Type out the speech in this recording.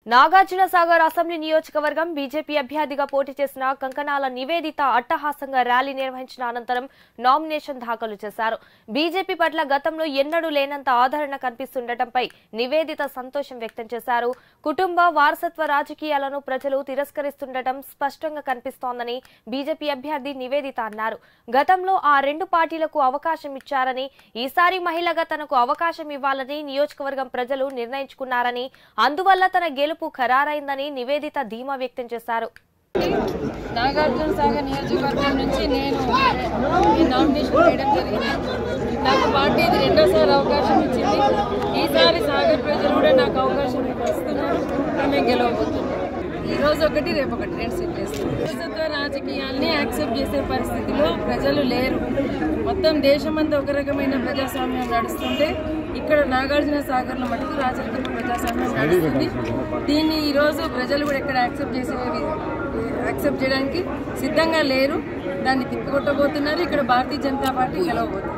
Nagarjuna Sagar assembly నియోజకవర్గం BJP అభ్యర్థిగా పోటీ చేసిన కంకనాల నివేదిత అట్టహాసంగా ర్యాలీ నిర్వహించిన అనంతరం నామినేషన్ దాఖలు చేశారు బీజేపీ పట్ల గతంలో ఎన్నడూ లేనంత ఆదరణ కనిపిస్తుండటంపై నివేదిత సంతోషం వ్యక్తం చేశారు కుటుంబ వారసత్వ రాజకీయాలను ప్రజలు తిరస్కరిస్తుండటం స్పష్టంగా కనిపిస్తోందని బీజేపీ అభ్యర్థి నివేదిత అన్నారు గతంలో ఆ రెండు పార్టీలకు అవకాశం ఇచ్చారని ఈసారి మహిళగా తనకు అవకాశం ఇవ్వాలని నియోజకవర్గం ప్రజలు నిర్ణయించుకున్నారని అందువల్ల తన గెలుపు ఖరారైందని నివేదిత ధీమా వ్యక్తం చేశారు నాగార్జున సాగర్ నియోజకవర్గం నుంచి నేను ఈ నామినేషన్ వేయడం జరిగింది నాకు పార్టీ ఇది రెండోసారి అవకాశం ఇచ్చింది ఈసారి సాగర్ ప్రజలు కూడా నాకు అవకాశం ఇస్తున్నారు మేము గెలవబోతున్నాం ఈ రోజు ఒకటి రేపు ఒకటి రెండు సీట్లు వేస్తాం వారసత్వ రాజకీయాల్ని యాక్సెప్ట్ చేసే పరిస్థితిలో ప్రజలు లేరు మొత్తం దేశమంతా ఒక రకమైన ప్రజాస్వామ్యం నడుస్తుంటే ఇక్కడ నాగార్జున సాగర్లో మటుకు రాజకీయ ప్రజాస్వామ్యం నడుస్తుంది దీన్ని ఈరోజు ప్రజలు కూడా ఎక్కడ యాక్సెప్ట్ చేసేవి యాక్సెప్ట్ చేయడానికి సిద్ధంగా లేరు దాన్ని తిప్పికొట్టబోతున్నారు ఇక్కడ భారతీయ జనతా పార్టీ గెలవబోతుంది